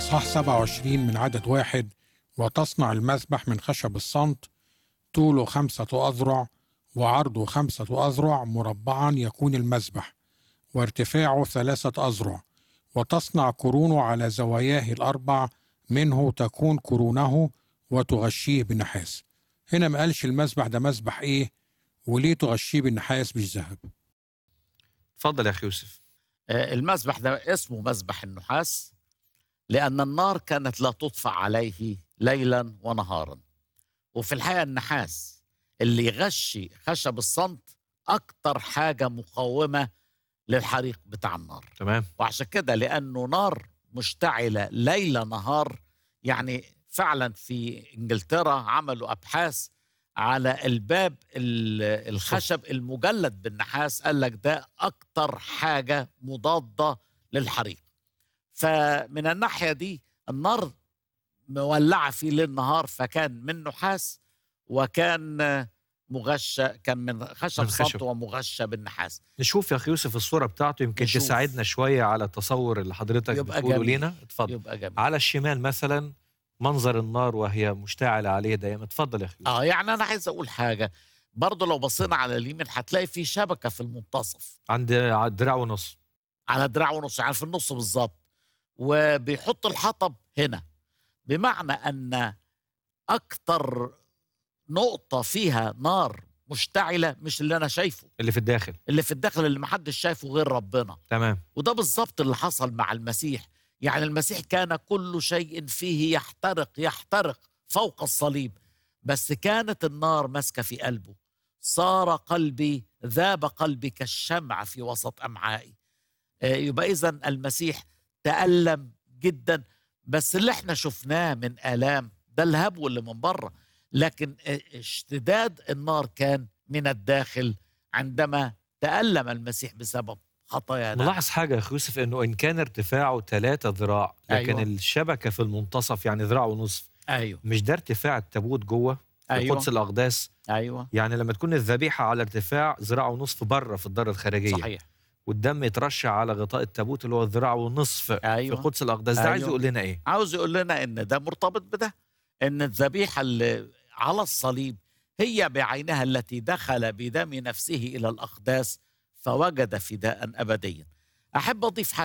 أصحاح 27 من عدد واحد وتصنع المذبح من خشب الصمت طوله خمسة أذرع وعرضه خمسة أذرع مربعا يكون المذبح وارتفاعه ثلاثة أذرع وتصنع قرونه على زواياه الأربع منه تكون قرونه وتغشيه بالنحاس هنا ما قالش المذبح ده مذبح إيه وليه تغشيه بالنحاس مش ذهب اتفضل يا اخي يوسف آه، المذبح ده اسمه مذبح النحاس لأن النار كانت لا تطفأ عليه ليلا ونهارا وفي الحقيقة النحاس اللي يغشي خشب الصمت أكتر حاجة مقاومة للحريق بتاع النار تمام وعشان كده لأنه نار مشتعلة ليل نهار يعني فعلا في إنجلترا عملوا أبحاث على الباب ال- الخشب المجلد بالنحاس قال لك ده أكتر حاجة مضادة للحريق فمن الناحية دي النار مولعة فيه ليل نهار فكان من نحاس وكان مغشى كان من خشب من خشب. صمت ومغشى بالنحاس نشوف يا اخي يوسف الصوره بتاعته يمكن نشوف. تساعدنا شويه على التصور اللي حضرتك يبقى بتقوله جميل. لينا اتفضل يبقى جميل على الشمال مثلا منظر النار وهي مشتعله عليه دايما اتفضل يا اخي يوسف. اه يعني انا عايز اقول حاجه برضه لو بصينا على اليمين هتلاقي في شبكه في المنتصف عند عند دراع ونص على دراع ونص يعني في النص بالظبط وبيحط الحطب هنا بمعنى ان اكتر نقطه فيها نار مشتعله مش اللي انا شايفه اللي في الداخل اللي في الداخل اللي محدش شايفه غير ربنا تمام وده بالظبط اللي حصل مع المسيح يعني المسيح كان كل شيء فيه يحترق يحترق فوق الصليب بس كانت النار ماسكه في قلبه صار قلبي ذاب قلبي كالشمع في وسط امعائي آه، يبقى اذا المسيح تالم جدا بس اللي احنا شفناه من الام ده الهبو اللي من بره لكن آه، اشتداد النار كان من الداخل عندما تالم المسيح بسبب خطايانا ملاحظ حاجه يا اخي يوسف انه ان كان ارتفاعه ثلاثة ذراع لكن أيوة. الشبكه في المنتصف يعني ذراع ونصف ايوه مش ده ارتفاع التابوت جوه في ايوه قدس الاقداس ايوه يعني لما تكون الذبيحه على ارتفاع ذراع ونصف بره في الدار الخارجيه صحيح والدم يترشح على غطاء التابوت اللي هو الذراع والنصف في ايوه قدس الاقداس ده عايز أيوة. يقول لنا ايه عاوز يقول لنا ان ده مرتبط بده ان الذبيحه اللي على الصليب هي بعينها التي دخل بدم نفسه الى الاقداس فوجد فداء ابديا احب اضيف حاجه